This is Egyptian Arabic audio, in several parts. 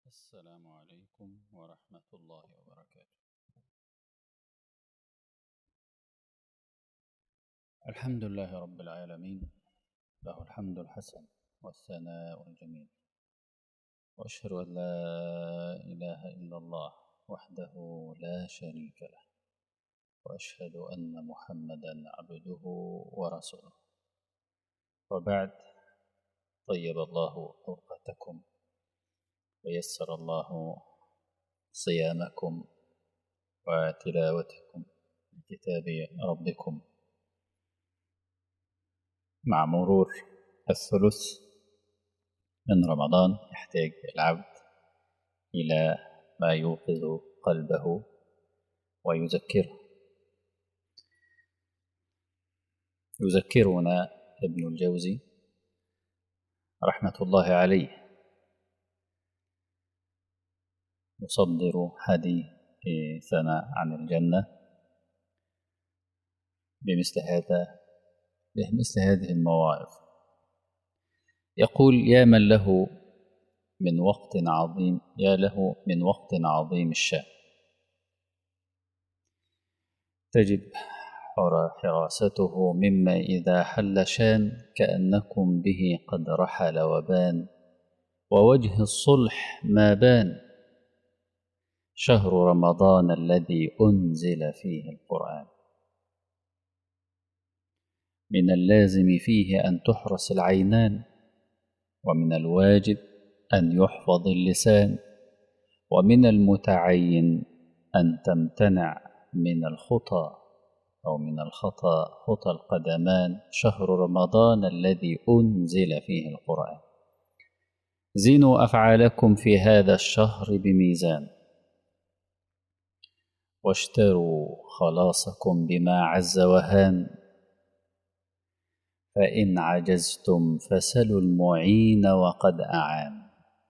السلام عليكم ورحمة الله وبركاته الحمد لله رب العالمين له الحمد الحسن والثناء الجميل وأشهد أن لا إله إلا الله وحده لا شريك له وأشهد أن محمدا عبده ورسوله وبعد طيب الله أوقاتكم ويسر الله صيامكم وتلاوتكم لكتاب ربكم مع مرور الثلث من رمضان يحتاج العبد إلى ما يوقظ قلبه ويذكره يذكرنا ابن الجوزي رحمة الله عليه يصدر حديثنا عن الجنة بمثل هذا بمثل هذه المواعظ يقول يا من له من وقت عظيم يا له من وقت عظيم الشان تجب حراسته مما إذا حل شان كأنكم به قد رحل وبان ووجه الصلح ما بان شهر رمضان الذي أنزل فيه القرآن من اللازم فيه أن تحرس العينان ومن الواجب أن يحفظ اللسان ومن المتعين أن تمتنع من الخطى أو من الخطأ خطى القدمان شهر رمضان الذي أنزل فيه القرآن زنوا أفعالكم في هذا الشهر بميزان واشتروا خلاصكم بما عز وهان فإن عجزتم فسلوا المعين وقد أعان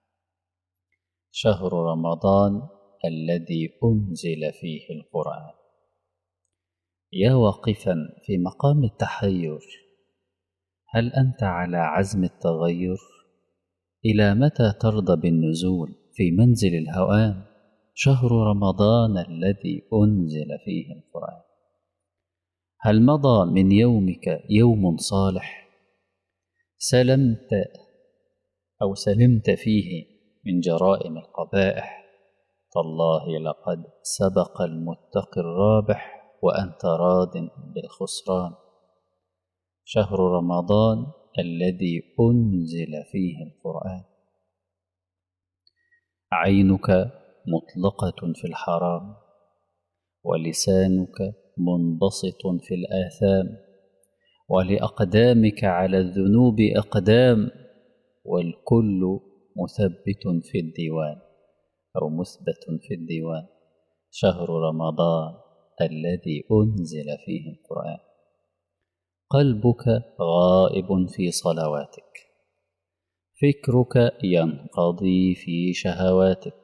شهر رمضان الذي أنزل فيه القرآن يا واقفا في مقام التحير هل أنت على عزم التغير إلى متى ترضى بالنزول في منزل الهوان شهر رمضان الذي أنزل فيه القرآن هل مضى من يومك يوم صالح سلمت أو سلمت فيه من جرائم القبائح تالله لقد سبق المتقي الرابح وأنت راض بالخسران شهر رمضان الذي أنزل فيه القرآن عينك مطلقة في الحرام ولسانك منبسط في الآثام ولأقدامك على الذنوب أقدام والكل مثبت في الديوان أو مثبت في الديوان شهر رمضان الذي أنزل فيه القرآن قلبك غائب في صلواتك فكرك ينقضي في شهواتك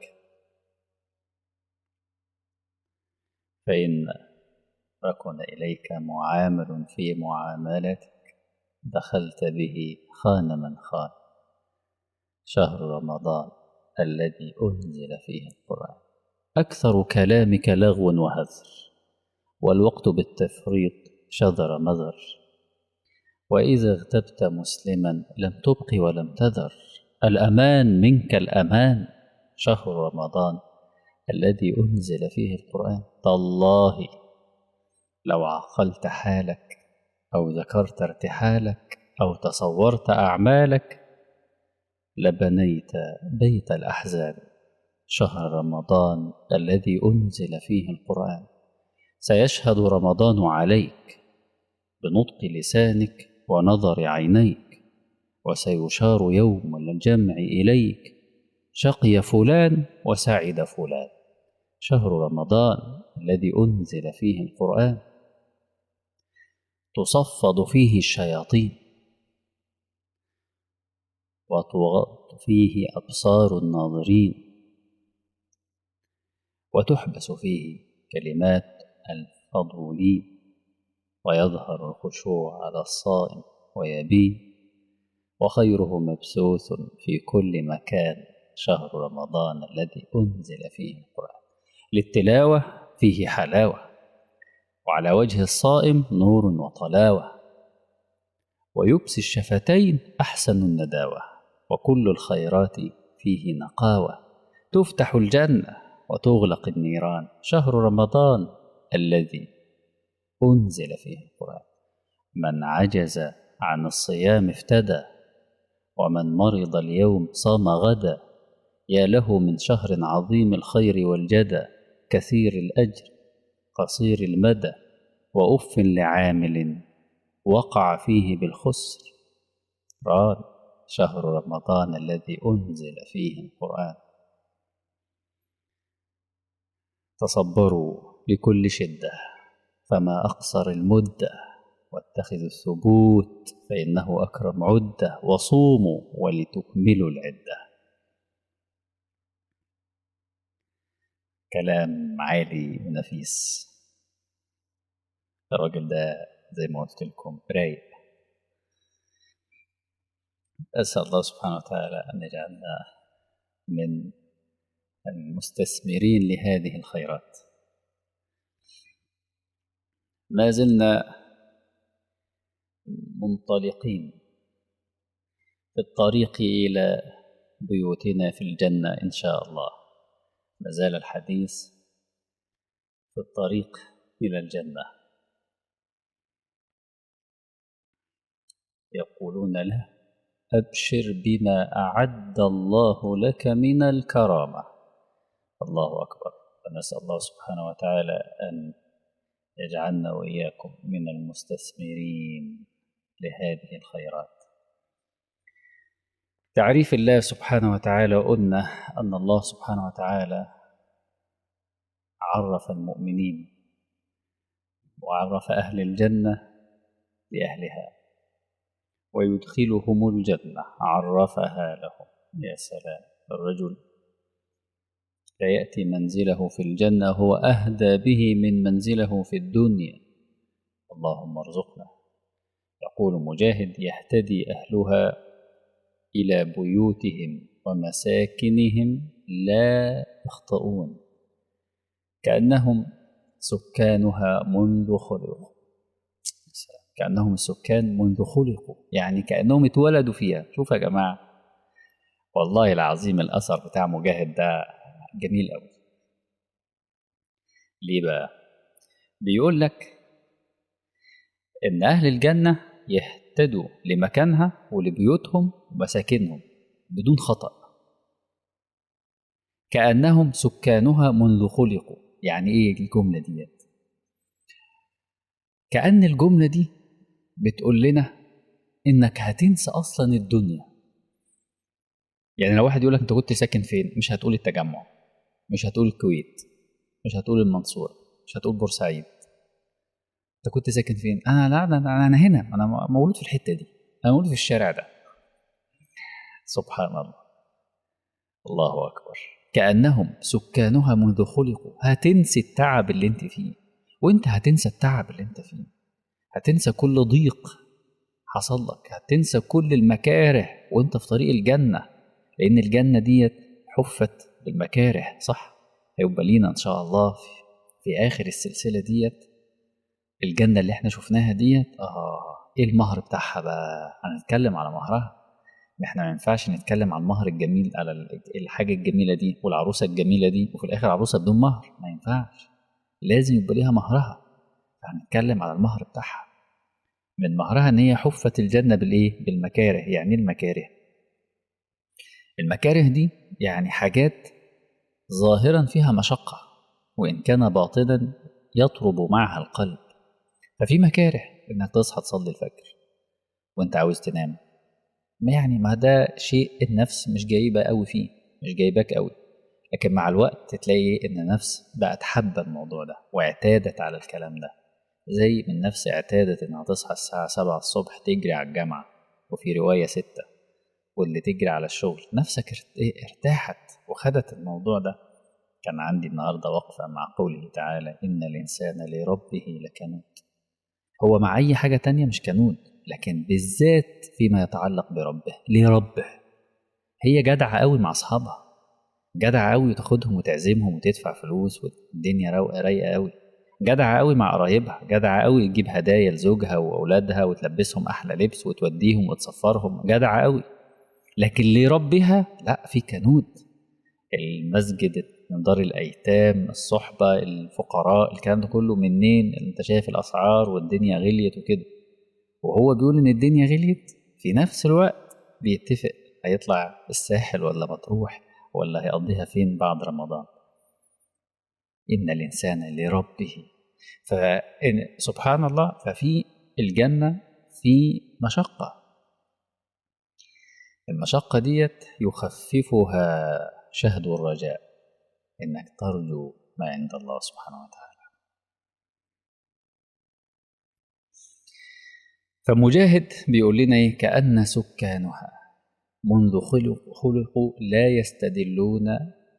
فإن ركن إليك معامل في معاملتك دخلت به خان من خان شهر رمضان الذي أنزل فيه القرآن أكثر كلامك لغو وهزر والوقت بالتفريط شذر مذر وإذا اغتبت مسلما لم تبق ولم تذر الأمان منك الأمان شهر رمضان الذي أنزل فيه القرآن تالله لو عقلت حالك أو ذكرت ارتحالك أو تصورت أعمالك لبنيت بيت الأحزان شهر رمضان الذي أنزل فيه القرآن سيشهد رمضان عليك بنطق لسانك ونظر عينيك وسيشار يوم الجمع إليك شقي فلان وسعد فلان شهر رمضان الذي أنزل فيه القرآن تصفد فيه الشياطين وتغط فيه أبصار الناظرين وتحبس فيه كلمات الفضولين ويظهر الخشوع على الصائم ويبين وخيره مبثوث في كل مكان شهر رمضان الذي أنزل فيه القرآن للتلاوة فيه حلاوة وعلى وجه الصائم نور وطلاوة ويبسي الشفتين أحسن النداوة وكل الخيرات فيه نقاوة تفتح الجنة وتغلق النيران شهر رمضان الذي أنزل فيه القرآن من عجز عن الصيام افتدى ومن مرض اليوم صام غدا يا له من شهر عظيم الخير والجدى كثير الأجر قصير المدى وأف لعامل وقع فيه بالخسر ران شهر رمضان الذي أنزل فيه القرآن تصبروا لكل شدة فما أقصر المدة واتخذوا الثبوت فإنه أكرم عدة وصوموا ولتكملوا العدة كلام عالي ونفيس الراجل ده زي ما قلت لكم رايق أسأل الله سبحانه وتعالى أن يجعلنا من المستثمرين لهذه الخيرات ما زلنا منطلقين في الطريق إلى بيوتنا في الجنة إن شاء الله ما زال الحديث في الطريق إلى الجنة يقولون له أبشر بما أعد الله لك من الكرامة الله أكبر فنسأل الله سبحانه وتعالى أن يجعلنا وإياكم من المستثمرين لهذه الخيرات تعريف الله سبحانه وتعالى قلنا أن الله سبحانه وتعالى عرف المؤمنين وعرف أهل الجنة لأهلها ويدخلهم الجنة عرفها لهم يا سلام الرجل لا يأتي منزله في الجنة هو أهدى به من منزله في الدنيا اللهم ارزقنا يقول مجاهد يهتدي أهلها إلى بيوتهم ومساكنهم لا يخطئون كأنهم سكانها منذ خلقوا كأنهم السكان منذ خلقوا يعني كأنهم اتولدوا فيها شوف يا جماعة والله العظيم الأثر بتاع مجاهد ده جميل قوي ليه بقى بيقول لك ان اهل الجنه يهتدوا لمكانها ولبيوتهم ومساكنهم بدون خطا كانهم سكانها منذ خلقوا يعني ايه الجمله ديت كان الجمله دي بتقول لنا انك هتنسى اصلا الدنيا يعني لو واحد يقول لك انت كنت ساكن فين مش هتقول التجمع مش هتقول الكويت مش هتقول المنصورة مش هتقول بورسعيد انت كنت ساكن فين انا لا انا انا هنا انا مولود في الحته دي انا مولود في الشارع ده سبحان الله الله اكبر كانهم سكانها منذ خلقوا هتنسي التعب اللي انت فيه وانت هتنسى التعب اللي انت فيه هتنسى كل ضيق حصل لك هتنسى كل المكاره وانت في طريق الجنه لان الجنه ديت حفت بالمكاره صح هيبقى لينا ان شاء الله في, في اخر السلسله ديت الجنه اللي احنا شفناها ديت اه ايه المهر بتاعها بقى هنتكلم على مهرها احنا ما ينفعش نتكلم عن المهر الجميل على الحاجه الجميله دي والعروسه الجميله دي وفي الاخر عروسه بدون مهر ما ينفعش لازم يبقى ليها مهرها هنتكلم على المهر بتاعها من مهرها ان هي حفت الجنه بالايه بالمكاره يعني ايه المكاره المكاره دي يعني حاجات ظاهرا فيها مشقة وإن كان باطنا يطرب معها القلب ففي مكاره إنك تصحى تصلي الفجر وإنت عاوز تنام يعني ما ده شيء النفس مش جايبة قوي فيه مش جايباك قوي لكن مع الوقت تلاقي إن النفس بقت حابة الموضوع ده واعتادت على الكلام ده زي من النفس اعتادت إنها تصحى الساعة سبعة الصبح تجري على الجامعة وفي رواية ستة واللي تجري على الشغل نفسك ارتاحت وخدت الموضوع ده كان عندي النهاردة وقفة مع قوله تعالى إن الإنسان لربه لكنود هو مع أي حاجة تانية مش كنود لكن بالذات فيما يتعلق بربه لربه هي جدعة قوي مع أصحابها جدع قوي تاخدهم وتعزمهم وتدفع فلوس والدنيا روقه رايقه قوي جدع قوي مع قرايبها جدع قوي تجيب هدايا لزوجها واولادها وتلبسهم احلى لبس وتوديهم وتسفرهم جدع قوي لكن اللي يربيها لا في كنود المسجد من دار الايتام الصحبه الفقراء الكلام ده كله منين انت شايف الاسعار والدنيا غليت وكده وهو بيقول ان الدنيا غليت في نفس الوقت بيتفق هيطلع الساحل ولا مطروح ولا هيقضيها فين بعد رمضان إن الإنسان لربه فسبحان الله ففي الجنة في مشقة المشقة ديت يخففها شهد الرجاء إنك ترجو ما عند الله سبحانه وتعالى فمجاهد بيقول لنا إيه كأن سكانها منذ خلق خلقوا لا يستدلون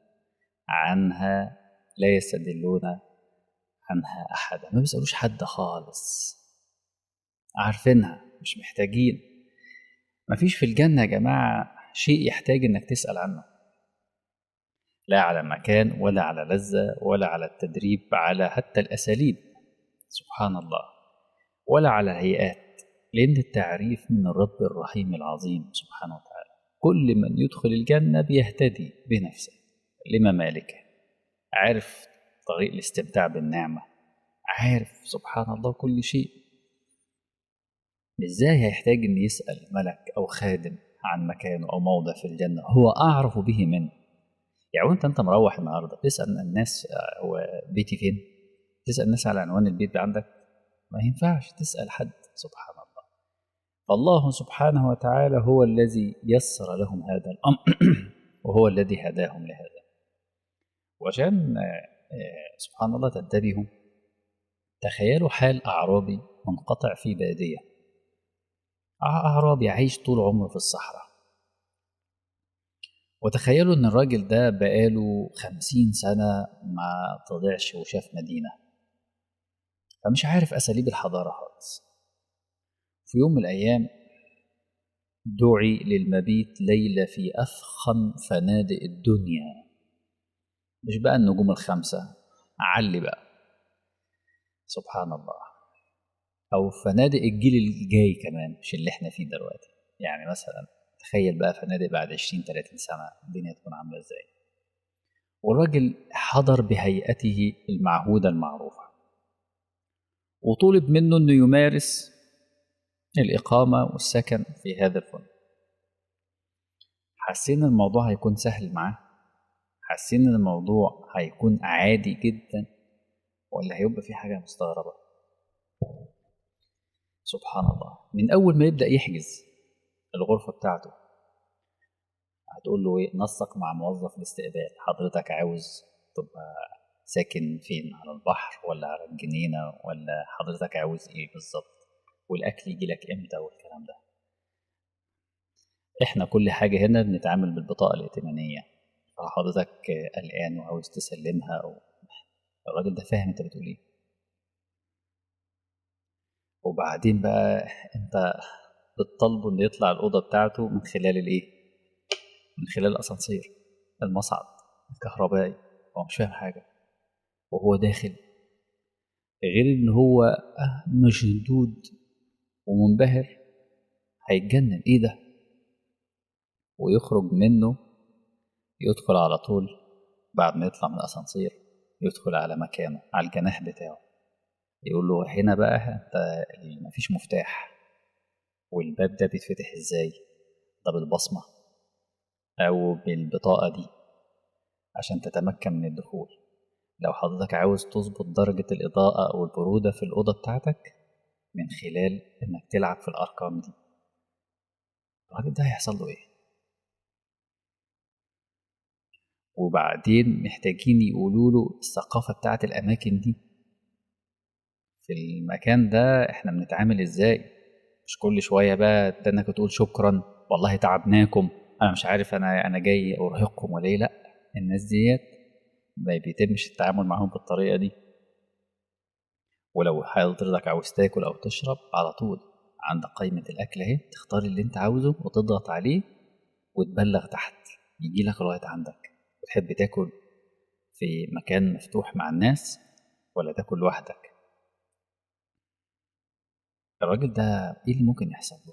عنها لا يستدلون عنها أحدا ما بيسألوش حد خالص عارفينها مش محتاجين ما فيش في الجنة يا جماعة شيء يحتاج إنك تسأل عنه لا على مكان ولا على لذة ولا على التدريب على حتى الأساليب سبحان الله ولا على هيئات لأن التعريف من الرب الرحيم العظيم سبحانه وتعالى كل من يدخل الجنة بيهتدي بنفسه لممالكه عارف طريق الاستمتاع بالنعمة عارف سبحان الله كل شيء ازاي هيحتاج ان يسأل ملك او خادم عن مكانه او موضع في الجنة هو اعرف به منه يعني وانت انت مروح النهارده تسأل الناس هو بيتي فين تسأل الناس على عنوان البيت عندك ما ينفعش تسأل حد سبحان الله فالله سبحانه وتعالى هو الذي يسر لهم هذا الأمر وهو الذي هداهم لهذا وعشان سبحان الله تنتبهوا تخيلوا حال أعرابي منقطع في بادية أعرابي عايش طول عمره في الصحراء وتخيلوا إن الراجل ده بقاله خمسين سنة ما طلعش وشاف مدينة فمش عارف أساليب الحضارة خالص في يوم من الأيام دعي للمبيت ليلة في أفخم فنادق الدنيا مش بقى النجوم الخمسة علي بقى سبحان الله أو فنادق الجيل الجاي كمان مش اللي احنا فيه دلوقتي يعني مثلا تخيل بقى فنادق بعد 20 30 سنة الدنيا تكون عاملة ازاي والراجل حضر بهيئته المعهودة المعروفة وطلب منه انه يمارس الإقامة والسكن في هذا الفندق حاسين الموضوع هيكون سهل معاه حاسين ان الموضوع هيكون عادي جدا ولا هيبقى في حاجة مستغربة سبحان الله من أول ما يبدأ يحجز الغرفة بتاعته هتقول له ايه نسق مع موظف الاستقبال حضرتك عاوز تبقى ساكن فين على البحر ولا على الجنينة ولا حضرتك عاوز ايه بالظبط والاكل يجي لك امتى والكلام ده احنا كل حاجة هنا بنتعامل بالبطاقة الائتمانية فحضرتك قلقان وعاوز تسلمها او الراجل ده فاهم انت بتقول ايه وبعدين بقى انت بتطالبه انه يطلع الاوضه بتاعته من خلال الايه من خلال الاسانسير المصعد الكهربائي هو مش فاهم حاجه وهو داخل غير ان هو مشدود ومنبهر هيتجنن ايه ده ويخرج منه يدخل على طول بعد ما يطلع من الاسانسير يدخل على مكانه على الجناح بتاعه يقول له هنا بقى انت مفيش مفتاح والباب ده بيتفتح ازاي ده بالبصمة او بالبطاقة دي عشان تتمكن من الدخول لو حضرتك عاوز تظبط درجة الإضاءة أو البرودة في الأوضة بتاعتك من خلال إنك تلعب في الأرقام دي الراجل ده هيحصل له إيه؟ وبعدين محتاجين يقولوا له الثقافة بتاعت الأماكن دي في المكان ده إحنا بنتعامل إزاي مش كل شوية بقى تنك تقول شكرا والله تعبناكم أنا مش عارف أنا أنا جاي أرهقكم ولا إيه لأ الناس ديت ما بيتمش التعامل معاهم بالطريقة دي ولو حضرتك عاوز تاكل أو تشرب على طول عندك قائمة الأكل أهي تختار اللي أنت عاوزه وتضغط عليه وتبلغ تحت يجي لك لغاية عندك بتحب تاكل في مكان مفتوح مع الناس ولا تاكل لوحدك الراجل ده ايه اللي ممكن يحصل له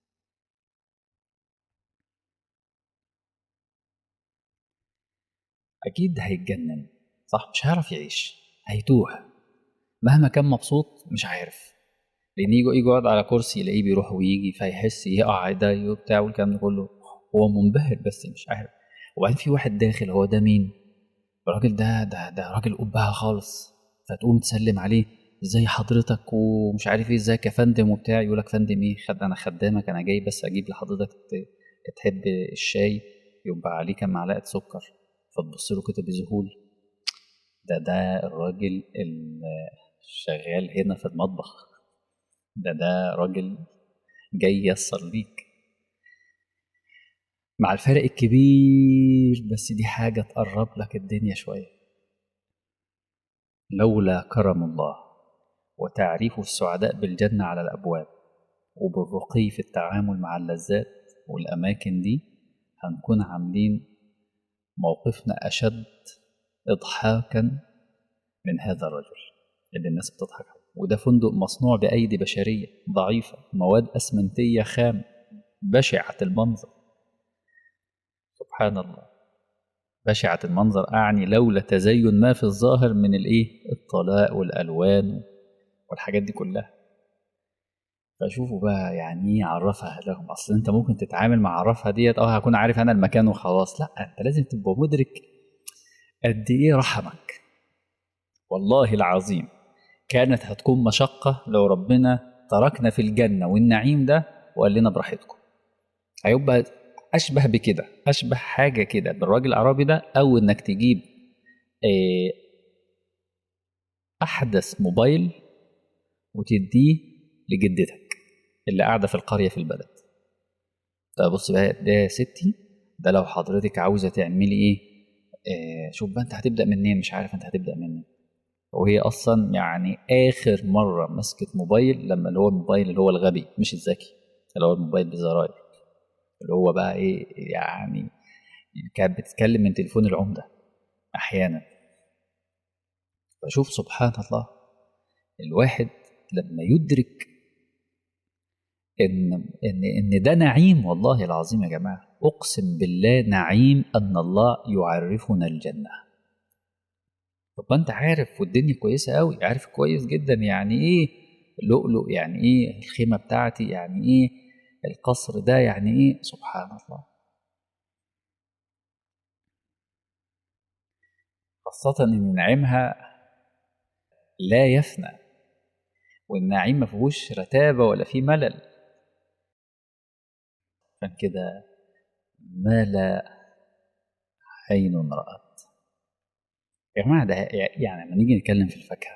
اكيد هيتجنن صح مش هيعرف يعيش هيتوه مهما كان مبسوط مش عارف لان يجي يجي يقعد على كرسي يلاقيه بيروح ويجي فيحس يقع ده وبتاع والكلام ده كله هو منبهر بس مش عارف وبعدين في واحد داخل هو ده مين الراجل ده ده ده راجل قبها خالص فتقوم تسلم عليه ازاي حضرتك ومش عارف ايه ازيك يا فندم وبتاع يقول لك فندم ايه خد انا خدامك انا جاي بس اجيب لحضرتك ت- تحب الشاي يبقى عليه كام معلقه سكر فتبص له كده بذهول ده ده الراجل اللي شغال هنا في المطبخ ده ده راجل جاي ييسر ليك مع الفرق الكبير بس دي حاجة تقرب لك الدنيا شوية لولا كرم الله وتعريف السعداء بالجنة على الأبواب وبالرقي في التعامل مع اللذات والأماكن دي هنكون عاملين موقفنا أشد إضحاكا من هذا الرجل اللي الناس بتضحك عليه وده فندق مصنوع بأيدي بشرية ضعيفة مواد أسمنتية خام بشعة المنظر سبحان الله بشعة المنظر أعني لولا تزين ما في الظاهر من الإيه الطلاء والألوان والحاجات دي كلها فشوفوا بقى يعني ايه عرفها لهم اصل انت ممكن تتعامل مع عرفها ديت اه هكون عارف انا المكان وخلاص لا انت لازم تبقى مدرك قد ايه رحمك والله العظيم كانت هتكون مشقة لو ربنا تركنا في الجنة والنعيم ده وقال لنا براحتكم هيبقى أشبه بكده أشبه حاجة كده بالراجل الأعرابي ده أو إنك تجيب آه، أحدث موبايل وتديه لجدتك اللي قاعدة في القرية في البلد طب بص بقى ده يا ستي ده لو حضرتك عاوزة تعملي إيه آه شوف بقى أنت هتبدأ منين مش عارف أنت هتبدأ منين وهي اصلا يعني اخر مره مسكت موبايل لما اللي هو الموبايل اللي هو الغبي مش الذكي اللي هو الموبايل بزراير اللي هو بقى ايه يعني كانت بتتكلم من تليفون العمده احيانا فشوف سبحان الله الواحد لما يدرك ان ان ان ده نعيم والله العظيم يا جماعه اقسم بالله نعيم ان الله يعرفنا الجنه طب ما انت عارف والدنيا كويسه قوي عارف كويس جدا يعني ايه لؤلؤ يعني ايه الخيمه بتاعتي يعني ايه القصر ده يعني ايه سبحان الله خاصة إن نعيمها لا يفنى والنعيم ما فيهوش رتابة ولا فيه ملل عشان كده ما لا عين رأت يا جماعة ده يعني لما نيجي نتكلم في الفاكهة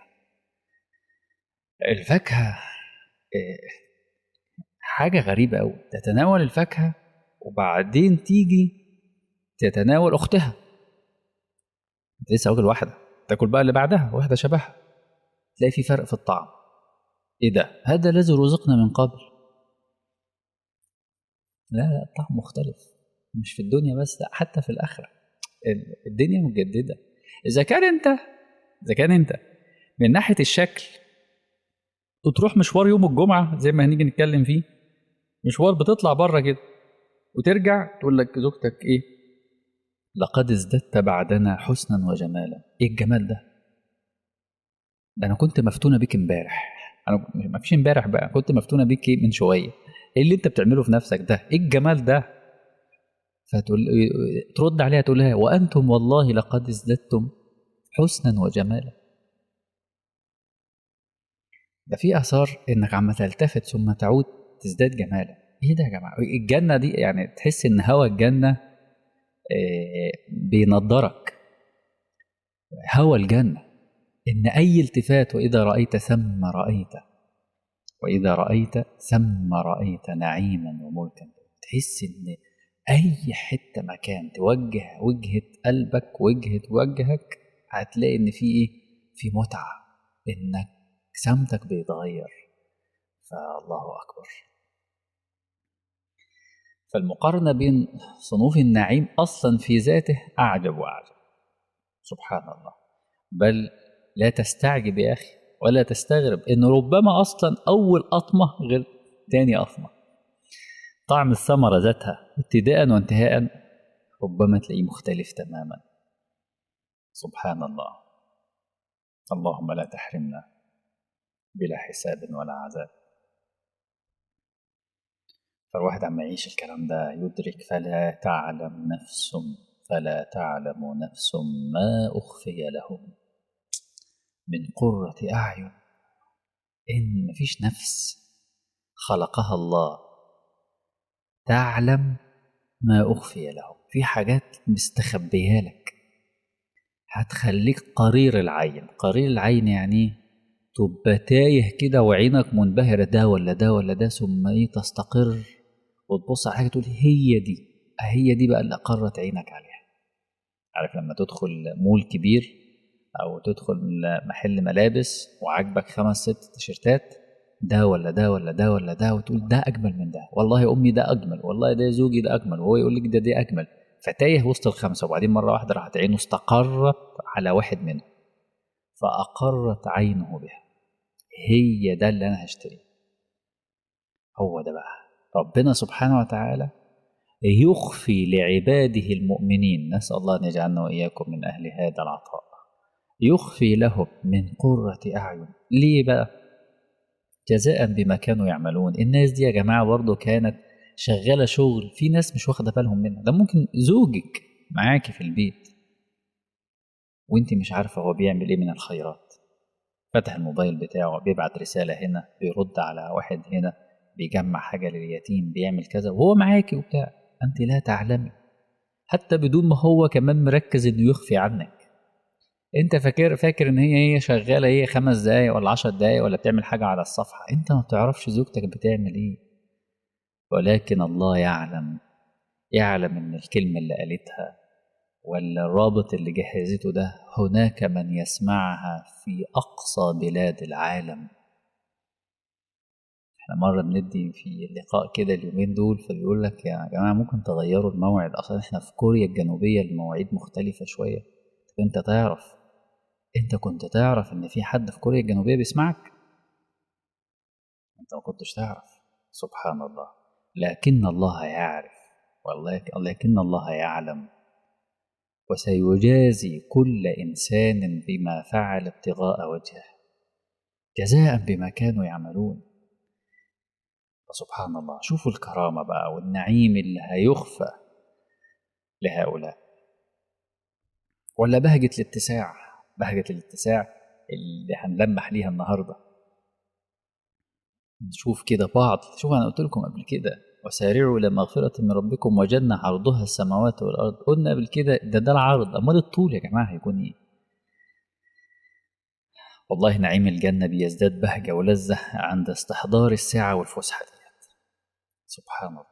الفاكهة إيه، حاجة غريبة أوي تتناول الفاكهة وبعدين تيجي تتناول أختها انت لسه واكل واحدة تاكل بقى اللي بعدها واحدة شبهها تلاقي في فرق في الطعم ايه ده هذا الذي رزقنا من قبل لا لا الطعم مختلف مش في الدنيا بس لا حتى في الآخرة ال- الدنيا مجددة إذا كان أنت إذا كان أنت من ناحية الشكل وتروح مشوار يوم الجمعة زي ما هنيجي نتكلم فيه مشوار بتطلع بره كده وترجع تقول لك زوجتك ايه لقد ازددت بعدنا حسنا وجمالا ايه الجمال ده ده انا كنت مفتونه بيك امبارح انا ما فيش امبارح بقى كنت مفتونه بيك إيه من شويه ايه اللي انت بتعمله في نفسك ده ايه الجمال ده فتقول ترد عليها تقول لها وانتم والله لقد ازددتم حسنا وجمالا ده في اثار انك عم تلتفت ثم تعود تزداد جمالا ايه ده يا جماعه الجنه دي يعني تحس ان هوا الجنه آه، بينضرك هوا الجنه ان اي التفات واذا رايت ثم رايت واذا رايت ثم رايت نعيما وملكا تحس ان اي حته مكان توجه وجهه قلبك وجهه وجهك هتلاقي ان في ايه في متعه انك سمتك بيتغير فالله اكبر فالمقارنة بين صنوف النعيم أصلا في ذاته أعجب وأعجب سبحان الله بل لا تستعجب يا أخي ولا تستغرب إن ربما أصلا أول قطمة غير تاني قطمة طعم الثمرة ذاتها ابتداء وانتهاء ربما تلاقيه مختلف تماما سبحان الله اللهم لا تحرمنا بلا حساب ولا عذاب فالواحد عم يعيش الكلام ده يدرك فلا تعلم نفس فلا تعلم نفس ما أخفي لهم من قرة أعين إن مفيش نفس خلقها الله تعلم ما أخفي لهم في حاجات مستخبية لك هتخليك قرير العين قرير العين يعني تبقى تايه كده وعينك منبهرة ده ولا ده ولا ده ثم ايه تستقر وتبص على حاجة تقول هي دي هي دي بقى اللي قرت عينك عليها عارف لما تدخل مول كبير او تدخل محل ملابس وعاجبك خمس ست تيشيرتات ده ولا ده ولا ده ولا ده وتقول ده اجمل من ده والله امي ده اجمل والله ده زوجي ده اجمل وهو يقول لك ده دي اجمل فتايه وسط الخمسه وبعدين مره واحده راحت عينه استقرت على واحد منهم فاقرت عينه بها هي ده اللي انا هشتريه هو ده بقى ربنا سبحانه وتعالى يخفي لعباده المؤمنين نسال الله ان يجعلنا واياكم من اهل هذا العطاء يخفي لهم من قره اعين ليه بقى جزاء بما كانوا يعملون الناس دي يا جماعه برضه كانت شغاله شغل في ناس مش واخده بالهم منها ده ممكن زوجك معاكي في البيت وانت مش عارفه هو بيعمل ايه من الخيرات فتح الموبايل بتاعه بيبعت رساله هنا بيرد على واحد هنا بيجمع حاجه لليتيم بيعمل كذا وهو معاكي وبتاع انت لا تعلمي حتى بدون ما هو كمان مركز انه يخفي عنك انت فاكر فاكر ان هي هي شغاله هي خمس دقايق ولا عشر دقايق ولا بتعمل حاجه على الصفحه انت ما تعرفش زوجتك بتعمل ايه ولكن الله يعلم يعلم ان الكلمه اللي قالتها ولا الرابط اللي جهزته ده هناك من يسمعها في اقصى بلاد العالم احنا مره بندي في لقاء كده اليومين دول فبيقول لك يا جماعه ممكن تغيروا الموعد اصلا احنا في كوريا الجنوبيه المواعيد مختلفه شويه طب انت تعرف انت كنت تعرف ان في حد في كوريا الجنوبيه بيسمعك انت ما كنتش تعرف سبحان الله لكن الله يعرف ولكن الله يعلم وسيجازي كل انسان بما فعل ابتغاء وجهه جزاء بما كانوا يعملون فسبحان الله شوفوا الكرامه بقى والنعيم اللي هيخفى لهؤلاء ولا بهجه الاتساع بهجه الاتساع اللي هنلمح ليها النهارده نشوف كده بعض شوف انا قلت لكم قبل كده وسارعوا الى مغفره من ربكم وجنه عرضها السماوات والارض قلنا قبل كده ده ده العرض امال الطول يا جماعه هيكون ايه والله نعيم الجنه بيزداد بهجه ولذه عند استحضار الساعه والفسحه ديت سبحان الله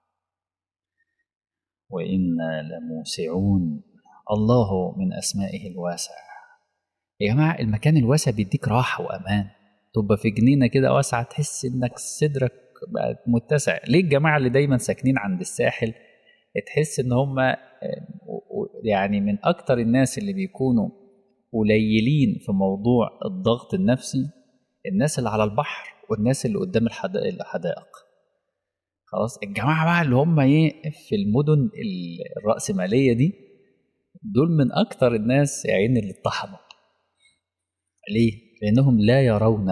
وانا لموسعون الله من اسمائه الواسع يا جماعه المكان الواسع بيديك راحه وامان تبقى في جنينه كده واسعه تحس انك صدرك بقى متسع ليه الجماعه اللي دايما ساكنين عند الساحل تحس ان هم يعني من اكتر الناس اللي بيكونوا قليلين في موضوع الضغط النفسي الناس اللي على البحر والناس اللي قدام الحدائق خلاص الجماعه بقى اللي هم ايه في المدن الرأسماليه دي دول من اكتر الناس يا عيني اللي اتطحنوا ليه لانهم لا يرون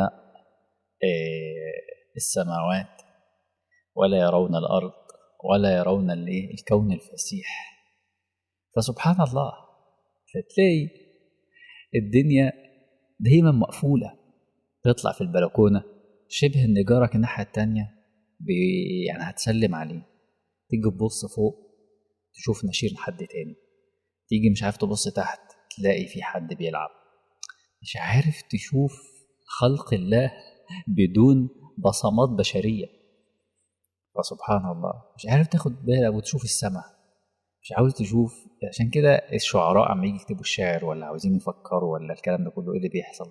السماوات ولا يرون الارض ولا يرون الايه الكون الفسيح فسبحان الله فتلاقي الدنيا دايما مقفوله تطلع في البلكونه شبه ان جارك الناحيه التانية بي يعني هتسلم عليه تيجي تبص فوق تشوف نشير حد تاني تيجي مش عارف تبص تحت تلاقي في حد بيلعب مش عارف تشوف خلق الله بدون بصمات بشرية فسبحان الله مش عارف تاخد بالك وتشوف السماء مش عاوز تشوف عشان كده الشعراء عم يجي يكتبوا الشعر ولا عاوزين يفكروا ولا الكلام ده كله ايه اللي بيحصل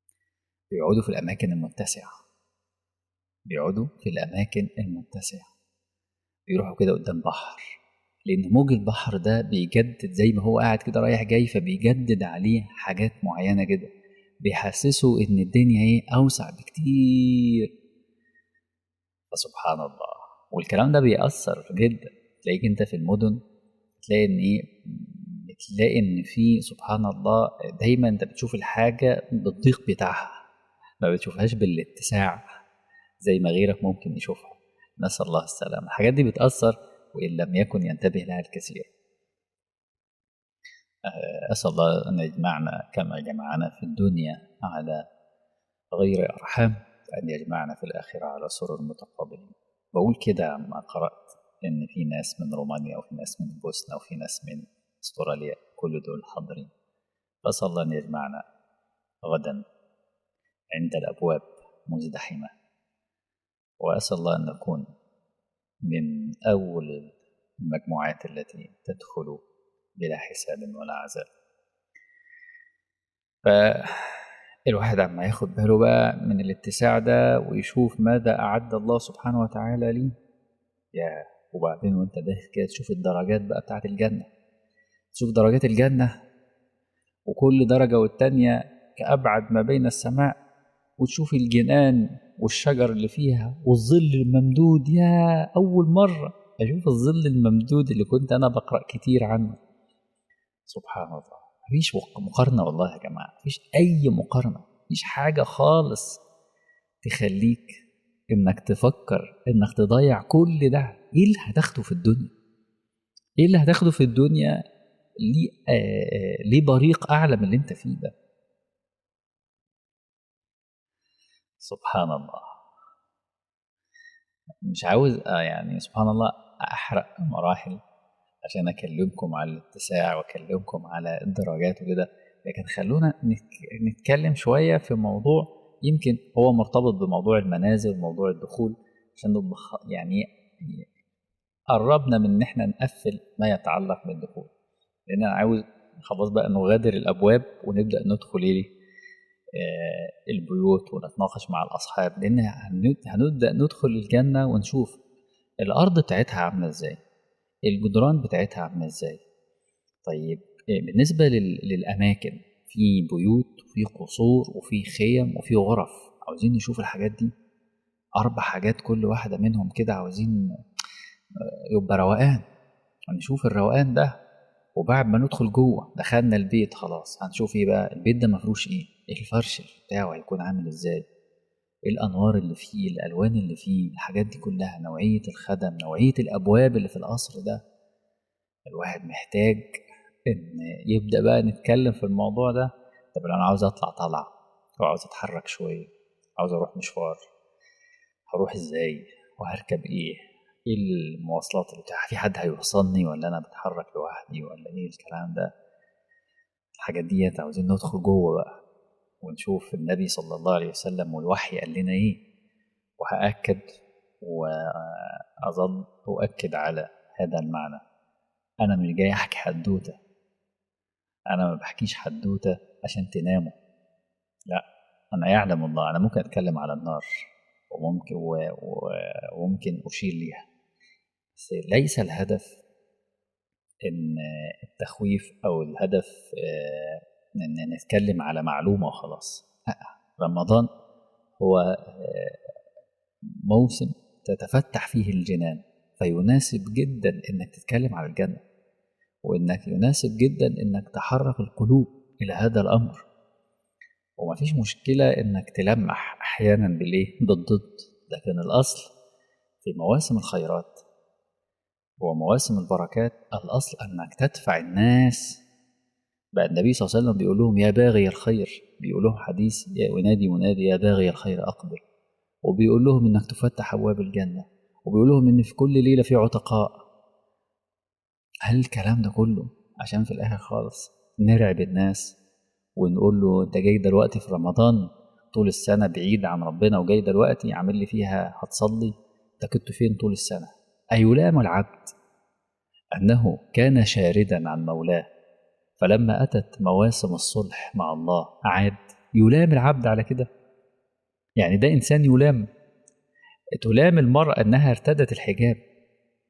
بيقعدوا في الأماكن المتسعة بيقعدوا في الأماكن المتسعة بيروحوا كده قدام بحر لأن موج البحر ده بيجدد زي ما هو قاعد كده رايح جاي فبيجدد عليه حاجات معينة كده بيحسسه إن الدنيا إيه أوسع بكتير فسبحان الله والكلام ده بيأثر جدا تلاقيك أنت في المدن تلاقي إن إيه بتلاقي إن في سبحان الله دايما أنت بتشوف الحاجة بالضيق بتاعها ما بتشوفهاش بالاتساع زي ما غيرك ممكن يشوفها نسأل الله السلامة الحاجات دي بتأثر وإن لم يكن ينتبه لها الكثير أسأل الله أن يجمعنا كما جمعنا في الدنيا على غير أرحام أن يجمعنا في الآخرة على سرر متقابلين بقول كده عما قرأت إن في ناس من رومانيا وفي ناس من البوسنة وفي ناس من استراليا كل دول حاضرين فأسأل الله أن يجمعنا غدا عند الأبواب مزدحمة وأسأل الله أن نكون من أول المجموعات التي تدخل بلا حساب ولا عذاب فالواحد عما ياخد باله بقى من الاتساع ده ويشوف ماذا أعد الله سبحانه وتعالى لي يا وبعدين وانت داخل كده تشوف الدرجات بقى بتاعت الجنة تشوف درجات الجنة وكل درجة والتانية كأبعد ما بين السماء وتشوف الجنان والشجر اللي فيها والظل الممدود يا أول مرة أشوف الظل الممدود اللي كنت أنا بقرأ كتير عنه سبحان الله مفيش مقارنة والله يا جماعة مفيش أي مقارنة مفيش حاجة خالص تخليك إنك تفكر إنك تضيع كل ده إيه اللي هتاخده في الدنيا إيه اللي هتاخده في الدنيا ليه آه ليه بريق أعلى من اللي أنت فيه ده سبحان الله مش عاوز يعني سبحان الله احرق مراحل عشان اكلمكم على الاتساع واكلمكم على الدرجات وكده لكن خلونا نتكلم شويه في موضوع يمكن هو مرتبط بموضوع المنازل وموضوع الدخول عشان يعني قربنا من ان احنا نقفل ما يتعلق بالدخول لان انا عاوز خلاص بقى نغادر الابواب ونبدا ندخل ايه البيوت ونتناقش مع الأصحاب لأن هنبدأ ندخل الجنة ونشوف الأرض بتاعتها عاملة إزاي الجدران بتاعتها عاملة إزاي طيب بالنسبة للأماكن في بيوت وفي قصور وفي خيم وفي غرف عاوزين نشوف الحاجات دي أربع حاجات كل واحدة منهم كده عاوزين يبقى روقان هنشوف الروقان ده وبعد ما ندخل جوه دخلنا البيت خلاص هنشوف ايه بقى البيت ده مفروش ايه الفرش بتاعه هيكون عامل ازاي الانوار اللي فيه الالوان اللي فيه الحاجات دي كلها نوعيه الخدم نوعيه الابواب اللي في القصر ده الواحد محتاج ان يبدا بقى نتكلم في الموضوع ده طب انا عاوز اطلع طلعه او عاوز اتحرك شويه عاوز اروح مشوار هروح ازاي وهركب ايه ايه المواصلات اللي بتاعها في حد هيوصلني ولا انا بتحرك لوحدي ولا ايه الكلام ده الحاجات ديت عاوزين ندخل جوه بقى ونشوف النبي صلى الله عليه وسلم والوحي قال لنا ايه وهأكد وأظل أؤكد على هذا المعنى أنا مش جاي أحكي حدوتة أنا ما بحكيش حدوتة عشان تناموا لا أنا يعلم الله أنا ممكن أتكلم على النار وممكن وممكن أشير ليها بس ليس الهدف إن التخويف أو الهدف إن نتكلم على معلومة وخلاص لا رمضان هو موسم تتفتح فيه الجنان فيناسب جدا إنك تتكلم على الجنة وإنك يناسب جدا إنك تحرك القلوب إلى هذا الأمر ومفيش مشكلة إنك تلمح أحيانا بالإيه؟ بالضد لكن الأصل في مواسم الخيرات ومواسم البركات الأصل أنك تدفع الناس بقى النبي صلى الله عليه وسلم بيقول لهم يا باغي الخير بيقول لهم حديث ينادي منادي يا باغي الخير أقبل وبيقول لهم إنك تفتح أبواب الجنة وبيقول لهم إن في كل ليلة في عتقاء هل الكلام ده كله عشان في الآخر خالص نرعب الناس ونقول له أنت جاي دلوقتي في رمضان طول السنة بعيد عن ربنا وجاي دلوقتي عامل لي فيها هتصلي أنت كنت فين طول السنة أيلام العبد أنه كان شاردا عن مولاه فلما أتت مواسم الصلح مع الله عاد يلام العبد على كده يعني ده إنسان يلام تلام المرأة أنها ارتدت الحجاب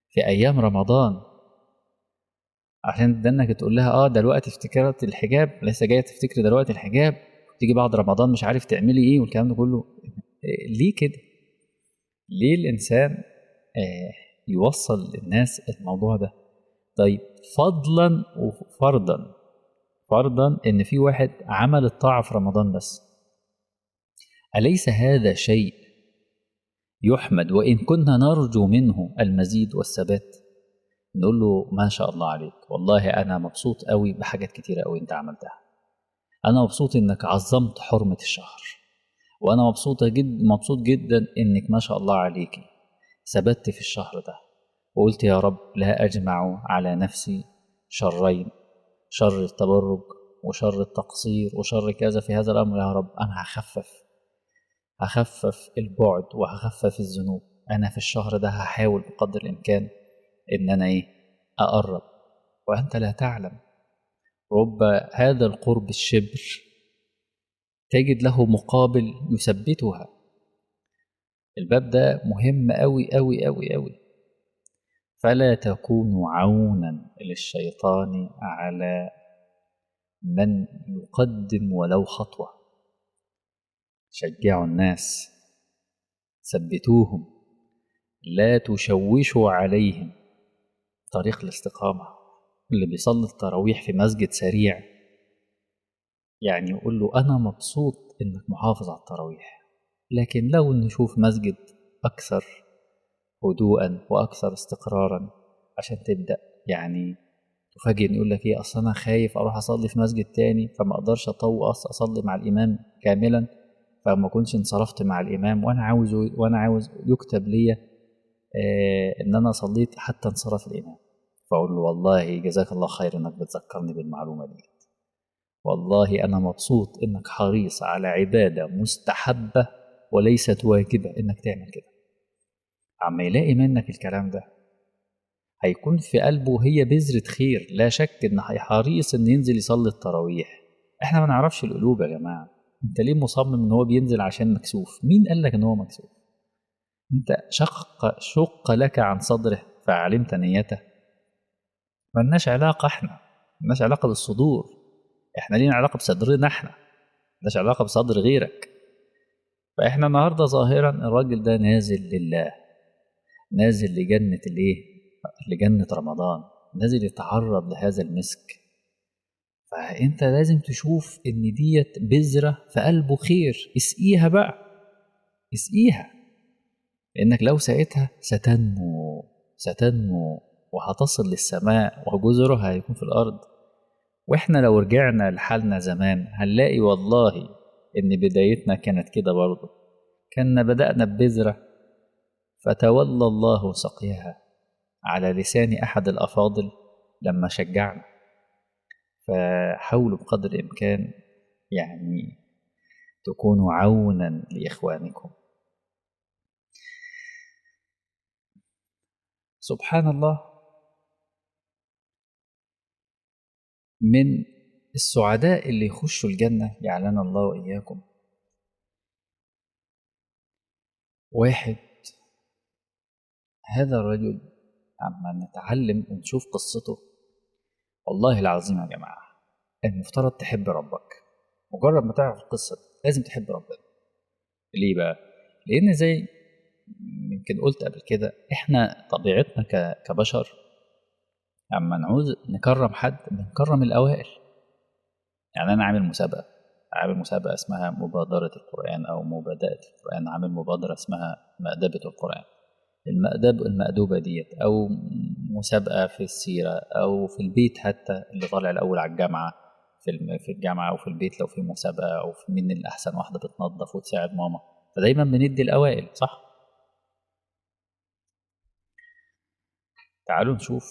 في ايام رمضان عشان ده انك تقول لها اه دلوقتي افتكرت الحجاب لسه جايه تفتكري دلوقتي الحجاب تيجي بعد رمضان مش عارف تعملي ايه والكلام ده كله ليه كده ليه الانسان آه يوصل للناس الموضوع ده طيب فضلا وفرضا فرضا ان في واحد عمل الطاعه في رمضان بس اليس هذا شيء يحمد وان كنا نرجو منه المزيد والثبات نقول له ما شاء الله عليك والله انا مبسوط قوي بحاجات كتيره قوي انت عملتها انا مبسوط انك عظمت حرمه الشهر وانا مبسوطه جدا مبسوط جدا انك ما شاء الله عليكي ثبت في الشهر ده وقلت يا رب لا اجمع على نفسي شرين شر التبرج وشر التقصير وشر كذا في هذا الامر يا رب انا هخفف هخفف البعد وهخفف الذنوب انا في الشهر ده هحاول بقدر الامكان ان انا ايه اقرب وانت لا تعلم رب هذا القرب الشبر تجد له مقابل يثبتها الباب ده مهم أوي أوي أوي أوي فلا تكونوا عونا للشيطان على من يقدم ولو خطوة شجعوا الناس ثبتوهم لا تشوشوا عليهم طريق الاستقامة اللي بيصلي التراويح في مسجد سريع يعني يقول له أنا مبسوط إنك محافظ على التراويح لكن لو نشوف مسجد أكثر هدوءا وأكثر استقرارا عشان تبدأ يعني تفاجئ يقول لك إيه أصل أنا خايف أروح أصلي في مسجد تاني فما أقدرش أطوق أصلي مع الإمام كاملا فما كنتش انصرفت مع الإمام وأنا عاوز وأنا عاوز يكتب لي آه إن أنا صليت حتى انصرف الإمام فأقول له والله جزاك الله خير إنك بتذكرني بالمعلومة دي والله أنا مبسوط إنك حريص على عبادة مستحبة وليست واجبة إنك تعمل كده عما يلاقي منك الكلام ده هيكون في قلبه هي بذرة خير لا شك إن حريص إن ينزل يصلي التراويح إحنا ما نعرفش القلوب يا جماعة أنت ليه مصمم إن هو بينزل عشان مكسوف مين قال لك إن هو مكسوف أنت شق شق لك عن صدره فعلمت نيته ملناش علاقة إحنا ملناش علاقة بالصدور إحنا لينا علاقة بصدرنا إحنا ملناش علاقة بصدر غيرك فإحنا النهاردة ظاهرا الراجل ده نازل لله نازل لجنة الإيه؟ لجنة رمضان نازل يتعرض لهذا المسك فأنت لازم تشوف إن ديت بذرة في قلبه خير اسقيها بقى اسقيها لأنك لو سقيتها ستنمو ستنمو وهتصل للسماء وجذرها هيكون في الأرض وإحنا لو رجعنا لحالنا زمان هنلاقي والله إن بدايتنا كانت كده برضه كنا بدأنا ببذرة فتولى الله سقيها على لسان أحد الأفاضل لما شجعنا فحاولوا بقدر الإمكان يعني تكونوا عونا لإخوانكم سبحان الله من السعداء اللي يخشوا الجنة يعلن الله وإياكم واحد هذا الرجل عما نتعلم ونشوف قصته والله العظيم يا جماعة المفترض تحب ربك مجرد ما تعرف القصة لازم تحب ربنا ليه بقى؟ لأن زي يمكن قلت قبل كده احنا طبيعتنا كبشر اما نعوز نكرم حد بنكرم الأوائل يعني أنا عامل مسابقة عامل مسابقة اسمها مبادرة القرآن أو مبادئة القرآن عامل مبادرة اسمها مأدبة القرآن المأدب المأدوبة ديت أو مسابقة في السيرة أو في البيت حتى اللي طالع الأول على الجامعة في في الجامعة أو في البيت لو في مسابقة أو في مين الأحسن واحدة بتنظف وتساعد ماما فدايما بندي الأوائل صح؟ تعالوا نشوف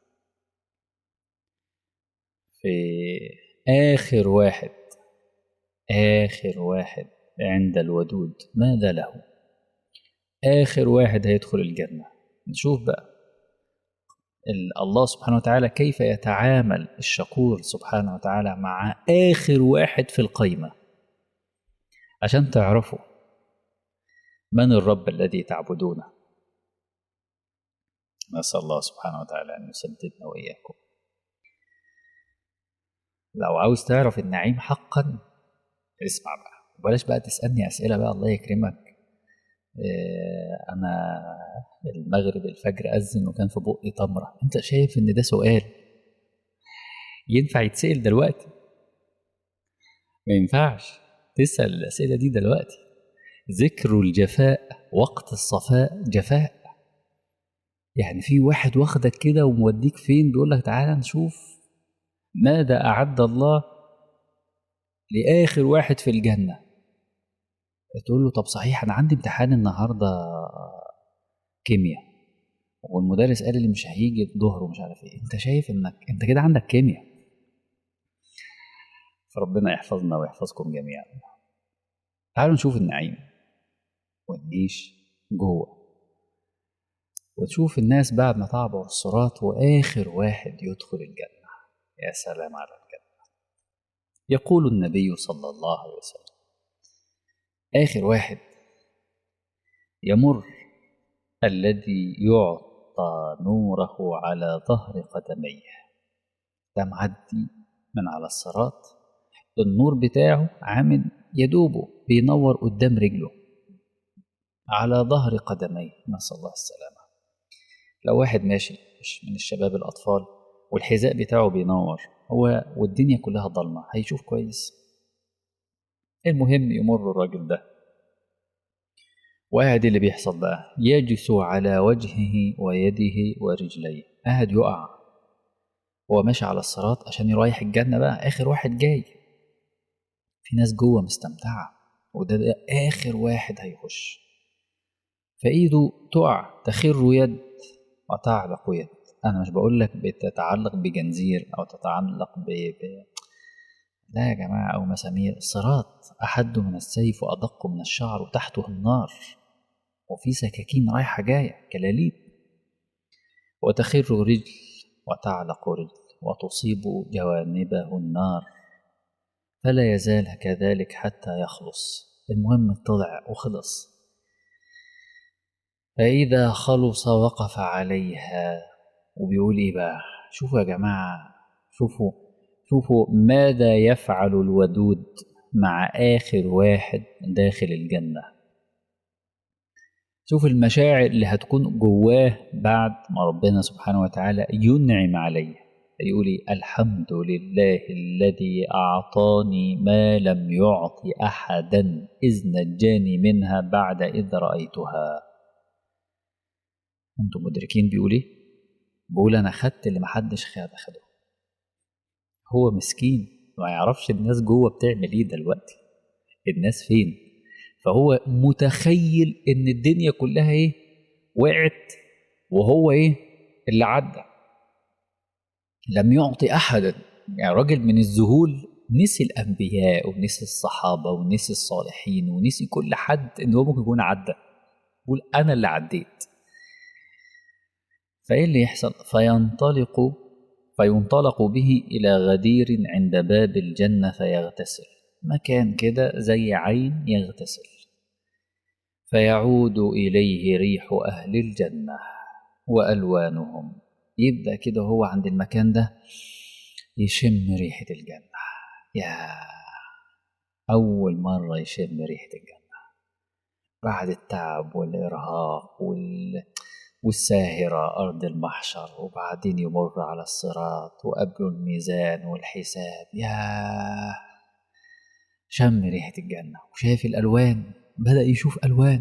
في آخر واحد آخر واحد عند الودود ماذا له؟ آخر واحد هيدخل الجنة نشوف بقى الله سبحانه وتعالى كيف يتعامل الشكور سبحانه وتعالى مع آخر واحد في القيمة عشان تعرفوا من الرب الذي تعبدونه نسأل الله سبحانه وتعالى أن يسددنا وإياكم لو عاوز تعرف النعيم حقا اسمع بقى وبلاش بقى تسألني أسئلة بقى الله يكرمك إيه أنا المغرب الفجر أذن وكان في بقي تمرة أنت شايف إن ده سؤال ينفع يتسأل دلوقتي ما ينفعش تسأل الأسئلة دي دلوقتي ذكر الجفاء وقت الصفاء جفاء يعني في واحد واخدك كده وموديك فين بيقول لك تعالى نشوف ماذا أعد الله لآخر واحد في الجنة تقول له طب صحيح أنا عندي امتحان النهاردة كيمياء والمدرس قال لي مش هيجي الظهر ومش عارف ايه انت شايف انك انت كده عندك كيمياء فربنا يحفظنا ويحفظكم جميعا تعالوا نشوف النعيم ونعيش جوه وتشوف الناس بعد ما تعبر الصراط واخر واحد يدخل الجنه يا سلام على الجنه يقول النبي صلى الله عليه وسلم اخر واحد يمر الذي يعطى نوره على ظهر قدميه ده معدي من على الصراط النور بتاعه عامل يدوبه بينور قدام رجله على ظهر قدميه نسأل الله السلامة لو واحد ماشي مش من الشباب الأطفال والحذاء بتاعه بينور هو والدنيا كلها ضلمة هيشوف كويس المهم يمر الراجل ده وقاعد اللي بيحصل بقى يجث على وجهه ويده ورجليه قاعد يقع هو ماشي على الصراط عشان يرايح الجنة بقى آخر واحد جاي في ناس جوه مستمتعة وده ده آخر واحد هيخش فإيده تقع تخر يد وتعلق يد أنا مش بقول لك بتتعلق بجنزير أو تتعلق ب... ب... لا يا جماعة أو مسامير الصراط أحد من السيف وأدق من الشعر وتحته النار وفي سكاكين رايحة جاية كلاليب وتخر رجل وتعلق رجل وتصيب جوانبه النار فلا يزال كذلك حتى يخلص المهم طلع وخلص فإذا خلص وقف عليها وبيقول إيه بقى شوفوا يا جماعة شوفوا شوفوا ماذا يفعل الودود مع آخر واحد داخل الجنة شوف المشاعر اللي هتكون جواه بعد ما ربنا سبحانه وتعالى ينعم عليه يقول الحمد لله الذي أعطاني ما لم يعط أحدا إذ نجاني منها بعد إذ رأيتها أنتم مدركين بيقول إيه؟ بيقول أنا خدت اللي محدش خد خده هو مسكين ما يعرفش الناس جوه بتعمل إيه دلوقتي الناس فين فهو متخيل إن الدنيا كلها إيه؟ وقعت وهو إيه؟ اللي عدى لم يعطي احدا يعني راجل من الذهول نسي الانبياء ونسي الصحابه ونسي الصالحين ونسي كل حد ان هو ممكن يكون عدى يقول انا اللي عديت فايه اللي يحصل فينطلق فينطلق به الى غدير عند باب الجنه فيغتسل مكان كده زي عين يغتسل فيعود اليه ريح اهل الجنه والوانهم يبدأ كده هو عند المكان ده يشم ريحة الجنة يا أول مرة يشم ريحة الجنة بعد التعب والإرهاق وال... والساهرة أرض المحشر وبعدين يمر على الصراط وقبله الميزان والحساب يا شم ريحة الجنة وشاف الألوان بدأ يشوف ألوان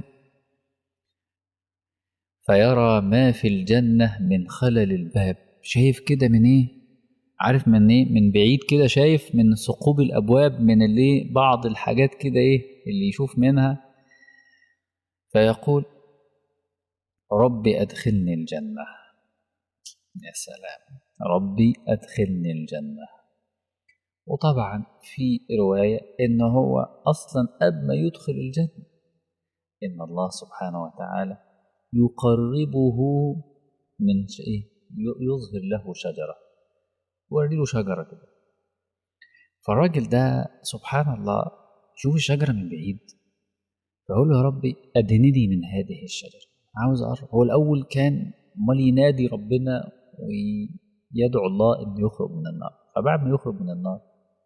فيرى ما في الجنة من خلل الباب شايف كده من ايه عارف من ايه من بعيد كده شايف من ثقوب الابواب من اللي بعض الحاجات كده ايه اللي يشوف منها فيقول ربي ادخلني الجنة يا سلام ربي ادخلني الجنة وطبعا في رواية ان هو اصلا قبل ما يدخل الجنة ان الله سبحانه وتعالى يقربه من ايه يظهر له شجرة وري له شجرة كده فالراجل ده سبحان الله يشوف الشجرة من بعيد فيقول له يا ربي أدنني من هذه الشجرة عاوز أقرب هو الأول كان امال ينادي ربنا ويدعو الله انه يخرج من النار فبعد ما يخرج من النار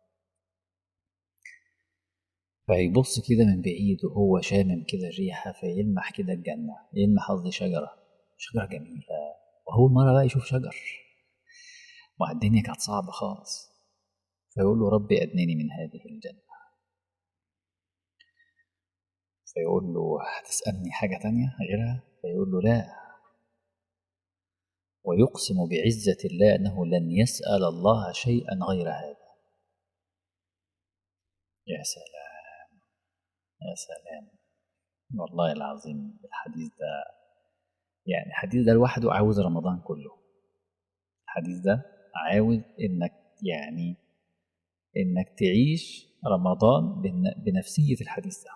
فيبص كده من بعيد وهو شامم كده الريحة فيلمح كده الجنة يلمح قصدي شجرة شجرة جميلة وأول مرة بقى يشوف شجر والدنيا كانت صعبة خالص فيقول له ربي أدنني من هذه الجنة فيقول له هتسألني حاجة تانية غيرها فيقول له لا ويقسم بعزة الله أنه لن يسأل الله شيئا غير هذا يا سلام يا سلام والله العظيم الحديث ده يعني الحديث ده لوحده عاوز رمضان كله الحديث ده عاوز انك يعني انك تعيش رمضان بنفسية الحديث ده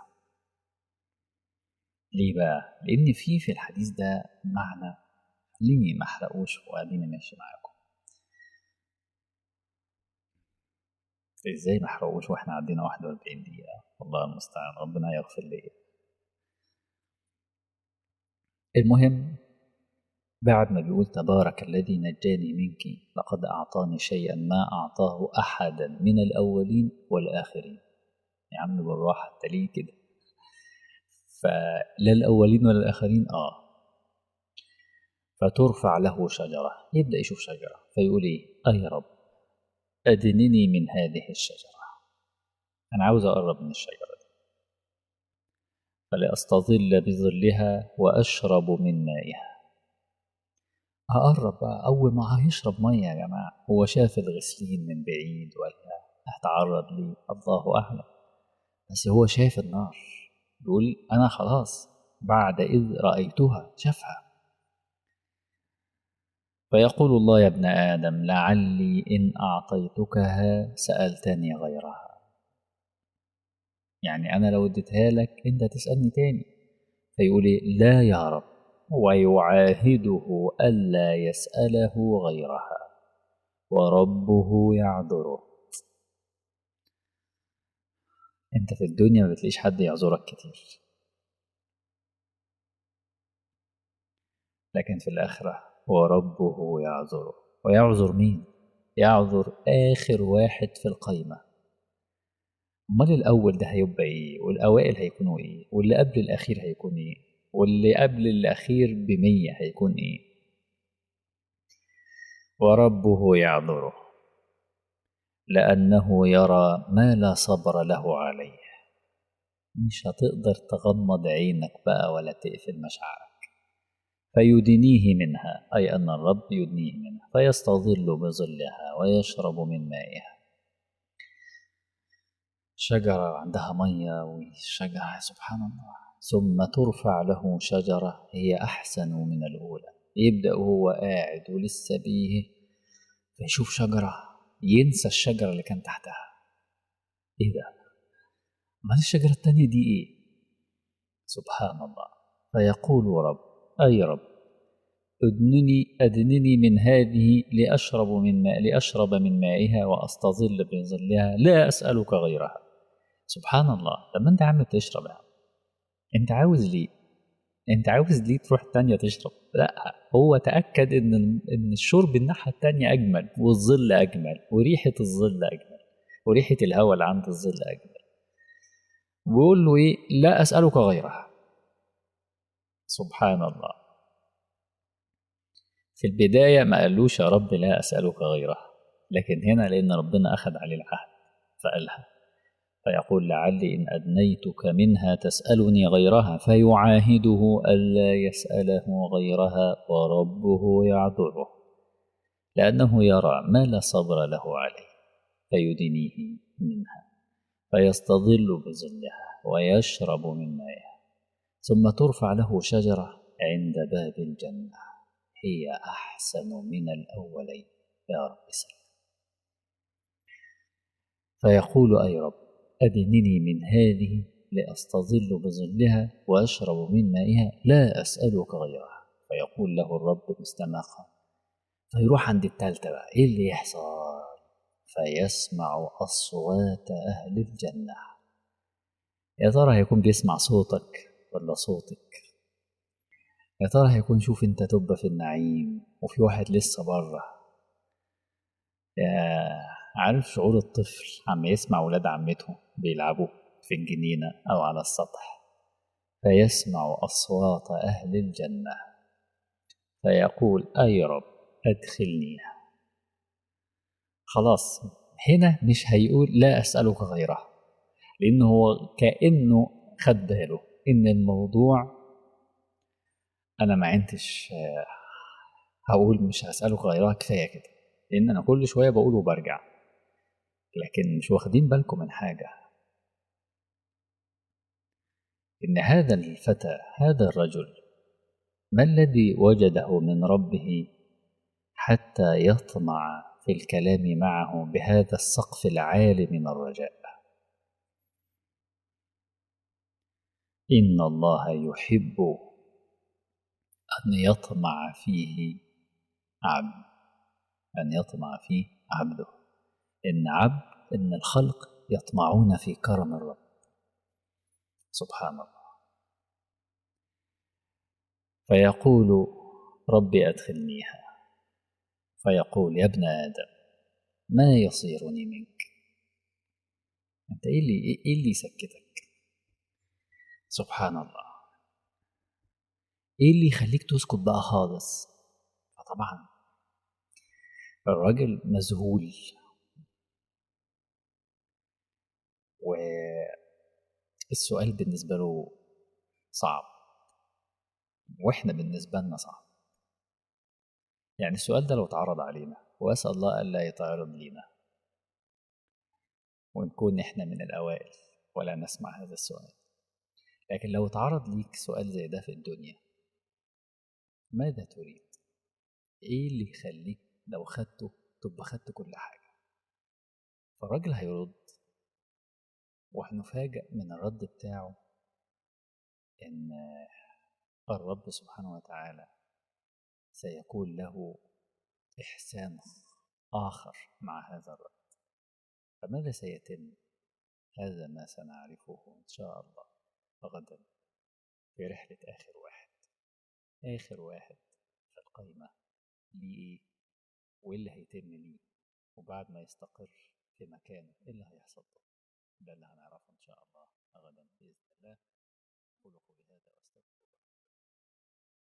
ليه بقى؟ لأن في في الحديث ده معنى خليني ما احرقوش واديني ماشي معاكم ازاي ما احرقوش واحنا عدينا 41 دقيقة والله المستعان ربنا يغفر لي المهم بعد ما بيقول تبارك الذي نجاني منك لقد أعطاني شيئا ما أعطاه أحدا من الأولين والآخرين يا عم بالراحة أنت ليه كده فلا الأولين ولا الآخرين آه فترفع له شجرة يبدأ يشوف شجرة فيقول إيه أي رب أدنني من هذه الشجرة أنا عاوز أقرب من الشجرة دي فلأستظل بظلها وأشرب من مائها هقرب بقى أول ما هيشرب مية يا جماعة هو شاف الغسلين من بعيد ولا هتعرض لي الله أعلم بس هو شاف النار بيقول أنا خلاص بعد إذ رأيتها شافها فيقول الله يا ابن آدم لعلي إن أعطيتكها سألتني غيرها يعني أنا لو اديتها لك أنت تسألني تاني فيقول لا يا رب ويعاهده ألا يسأله غيرها وربه يعذره انت في الدنيا ما بتلاقيش حد يعذرك كتير لكن في الآخرة وربه يعذره ويعذر مين؟ يعذر آخر واحد في القايمة أمال الأول ده هيبقى إيه؟ والأوائل هيكونوا إيه؟ واللي قبل الأخير هيكون إيه؟ واللي قبل الأخير بمية هيكون إيه؟ وربه يعذره لأنه يرى ما لا صبر له عليه مش هتقدر تغمض عينك بقى ولا تقفل مشاعرك فيدنيه منها أي أن الرب يدنيه منها فيستظل بظلها ويشرب من مائها شجرة عندها مية وشجرة سبحان الله ثم ترفع له شجرة هي أحسن من الأولى يبدأ وهو قاعد ولسه بيه فيشوف شجرة ينسى الشجرة اللي كان تحتها إيه ده؟ ما الشجرة التانية دي إيه؟ سبحان الله فيقول رب أي رب أدنني أدنني من هذه لأشرب من ماء لأشرب من مائها وأستظل بظلها لا أسألك غيرها سبحان الله لما أنت عم تشرب أنت عاوز ليه؟ أنت عاوز ليه تروح التانية تشرب؟ لا هو تأكد إن إن الشرب الناحية التانية أجمل والظل أجمل وريحة الظل أجمل وريحة الهواء اللي عند الظل أجمل بيقول له إيه؟ لا أسألك غيرها سبحان الله في البداية ما قالوش يا رب لا أسألك غيرها لكن هنا لأن ربنا أخذ عليه العهد فقالها فيقول لعلي إن أدنيتك منها تسألني غيرها فيعاهده ألا يسأله غيرها وربه يعذره لأنه يرى ما لا صبر له عليه فيدنيه منها فيستظل بظلها ويشرب من مائها ثم ترفع له شجرة عند باب الجنة هي أحسن من الأولين يا رب سلم فيقول أي رب أدنني من هذه لأستظل بظلها وأشرب من مائها لا أسألك غيرها فيقول له الرب مستماقا فيروح عند التالتة بقى إيه اللي يحصل فيسمع أصوات أهل الجنة يا ترى هيكون بيسمع صوتك ولا صوتك يا ترى هيكون شوف انت تبقى في النعيم وفي واحد لسه بره يا عارف شعور الطفل عم يسمع ولاد عمته بيلعبوا في الجنينة أو على السطح فيسمع أصوات أهل الجنة فيقول أي رب أدخلني خلاص هنا مش هيقول لا أسألك غيرها لأنه هو كأنه خد باله إن الموضوع أنا ما عندش هقول مش هسألك غيرها كفاية كده لأن أنا كل شوية بقول وبرجع لكن مش واخدين بالكم من حاجة إن هذا الفتى هذا الرجل ما الذي وجده من ربه حتى يطمع في الكلام معه بهذا السقف العالي من الرجاء إن الله يحب أن يطمع فيه عبد أن يطمع فيه عبده إن عبد إن الخلق يطمعون في كرم الرب سبحان الله فيقول ربي أدخلنيها فيقول يا ابن آدم ما يصيرني منك أنت إيه اللي, إيه اللي يسكتك سبحان الله إيه اللي يخليك تسكت بقى خالص فطبعا الراجل مذهول والسؤال بالنسبة له صعب واحنا بالنسبة لنا صعب يعني السؤال ده لو اتعرض علينا واسأل الله ألا يتعرض لينا ونكون احنا من الأوائل ولا نسمع هذا السؤال لكن لو اتعرض ليك سؤال زي ده في الدنيا ماذا تريد ايه اللي يخليك لو خدته تبقى خدت كل حاجة فالراجل هيرد وهنفاجأ من الرد بتاعه إن الرب سبحانه وتعالى سيكون له إحسان آخر مع هذا الرد فماذا سيتم هذا ما سنعرفه إن شاء الله غدا في رحلة آخر واحد آخر واحد في القايمة ليه إيه وإيه اللي هيتم ليه وبعد ما يستقر في مكانه إيه اللي هيحصل له ده اللي هنعرفه إن شاء الله غدا بإذن الله أقول قولي هذا وأستغفر